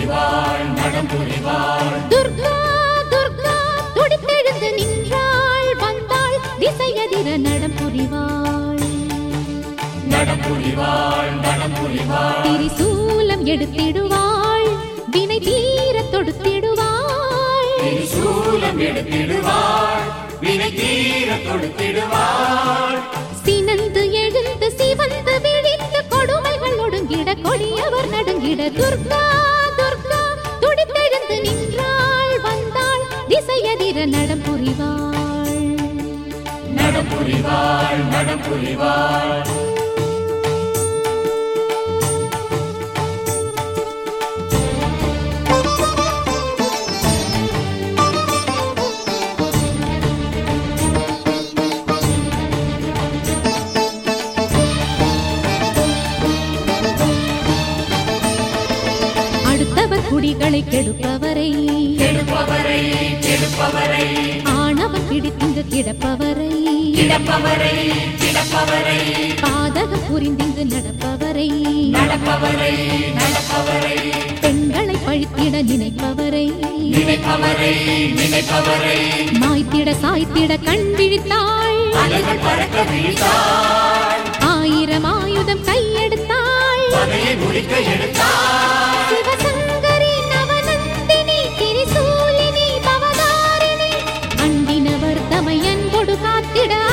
புரிவாள் நடம் புரிவாள் துர்கா துர்கா துடித்தெழுந்து நின்றாள் வந்தாள் திசையதிர நடம் புரிவாள் நடம் புரிவாள் நடம் புரிவாள் திரிசூலம் எடுத்திடுவாள் வினை தீர தொடுத்திடுவாள் சூலம் எடுத்திடுவாள் வினை தீர தொடுத்திடுவாள் சினந்து எழுந்து சிவந்து விழித்து கொடுமைகள் ஒடுங்கிட கொடியவர் நடுங்கிட துர்கா துர்கா துடித்தெழுந்து நின்றாள் வந்தாள் திசையதிர நடம் புரிவாள் நடம் புரிவாள் நடம் புரிவாள் அடுத்தவர் குடிகளை கெடுப்பவரை கெடுப்பவரை கெடுப்பவரை ஆணவம் பிடித்திங்கு கிடப்பவரை கிடப்பவரை கிடப்பவரை பாதகம் புரிந்திங்கு நடப்பவரை நடப்பவரை நடப்பவரை பெண்களை பழித்திட நினைப்பவரை நினைப்பவரை நினைப்பவரை மாய்த்திட சாய்த்திட கண் விழித்தாள் அலைகள் பறக்க விழித்தாள் ஆயிரம் ஆயுதம் கையெடுத்தாள் பகையை முடிக்க எடுத்தாள் சிவசங்கரி நவநந்தினி திரிசூலினி பவதாரிணி அண்டினவர் தமையன் கொடு காத்திட